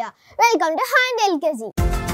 Media welcome to hand L K G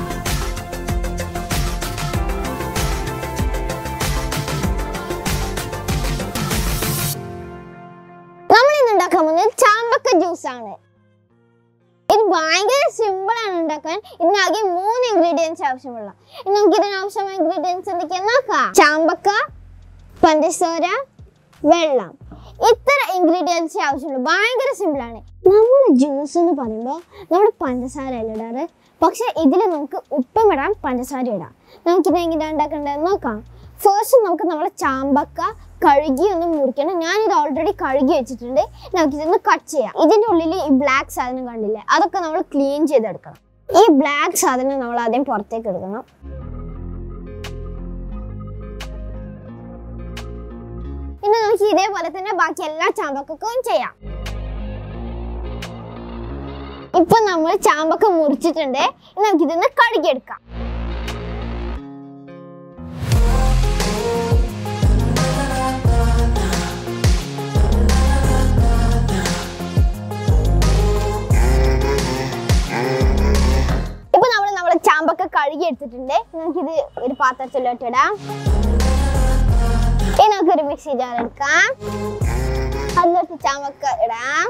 നമ്മൾ ഇന്ന് ഉണ്ടാക്കാൻ പോകുന്നത് ചാമ്പക്ക ജ്യൂസ് ആണ് ഇത് ഭയങ്കര സിമ്പിൾ ആണ് ഉണ്ടാക്കാൻ ഇതിനാകെ മൂന്ന് ഇൻഗ്രീഡിയൻസ് ആവശ്യമുള്ള ഇനി നമുക്ക് ഇതിന് ആവശ്യമായ ഇൻഗ്രീഡിയൻസ് എന്തൊക്കെയാന്ന് നോക്കാം ചാമ്പക്ക പഞ്ചസാര വെള്ളം ഇത്ര ഇൻഗ്രീഡിയൻസ് ആവശ്യമുള്ളൂ ഭയങ്കര സിമ്പിൾ ആണ് നമ്മൾ ജ്യൂസ് എന്ന് പറയുമ്പോൾ നമ്മൾ പഞ്ചസാര അല്ല ഇടാറ് പക്ഷെ ഇതിൽ നമുക്ക് ഉപ്പും ഇടാം പഞ്ചസാര ഇടാം നമുക്കിത് എങ്ങനെയാണ് ഉണ്ടാക്കേണ്ടത് നോക്കാം ഫസ്റ്റ് നമുക്ക് നമ്മുടെ ചാമ്പക്ക കഴുകി ഒന്ന് മുറിക്കണം ഞാനിത് ഓൾറെഡി കഴുകി വെച്ചിട്ടുണ്ട് നമുക്കിതൊന്ന് കട്ട് ചെയ്യാം ഇതിൻ്റെ ഉള്ളിൽ ഈ ബ്ലാക്ക് സാധനം കണ്ടില്ലേ അതൊക്കെ നമ്മൾ ക്ലീൻ ചെയ്തെടുക്കണം ഈ ബ്ലാക്ക് സാധനം നമ്മൾ ആദ്യം പുറത്തേക്ക് എടുക്കണം ഇനി നമുക്ക് ഇതേപോലെ തന്നെ ബാക്കി എല്ലാ ചാമ്പക്കും ചെയ്യാം ഇപ്പൊ നമ്മൾ ചാമ്പക്ക മുറിച്ചിട്ടുണ്ട് ഇനി നമുക്ക് ഇതൊന്ന് കഴുകിയെടുക്കാം ഇപ്പൊ നമ്മൾ നമ്മുടെ ചാമ്പക്ക കഴുകി എടുത്തിട്ടുണ്ട് നമുക്കിത് ഒരു പാത്രത്തിലോട്ട് ഇടാം ഇനി നമുക്കൊരു മിക്സി ജാർ എടുക്കാം അതിലോട്ട് ചാമ്പക്ക ഇടാം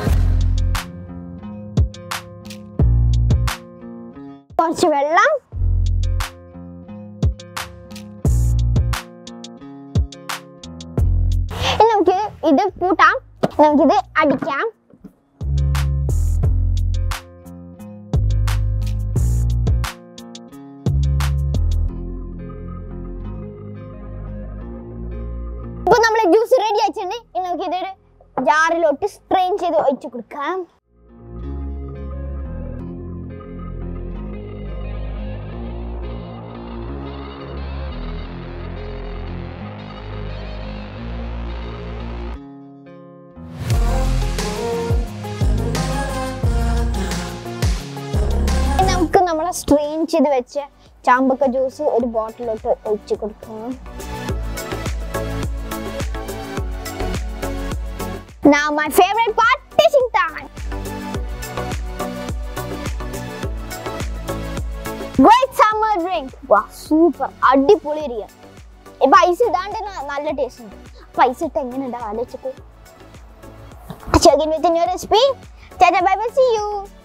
കുറച്ച് വെള്ളം ഇനി നമുക്ക് ഇത് കൂട്ടാം നമുക്കിത് അടിക്കാം ഇപ്പൊ നമ്മളെ ജ്യൂസ് റെഡി ആയിട്ടുണ്ട് ഇനി നമുക്ക് ഇതൊരു ജാറിലോട്ട് സ്ട്രെയിൻ ചെയ്ത് ഒഴിച്ചു കൊടുക്കാം ഇനി നമുക്ക് നമ്മളെ സ്ട്രെയിൻ ചെയ്ത് വെച്ച ചാമ്പക്ക ജ്യൂസ് ഒരു ബോട്ടിലോട്ട് ഒഴിച്ചു കൊടുക്കാം Now my favorite part, tasting time. Great summer drink. Wow, super. അടിപൊളിയിരിക്കുക ഇപ്പൊ ഐസ് ഇടാണ്ട് ന- നല്ല ടേസ്റ്റ് ഉണ്ട് അപ്പൊ ഐസ് ഇട്ട് എങ്ങനെ ഉണ്ടാവും ആലോചിച്ചിട്ട് ചെകിൻ with new recipe bye bye see U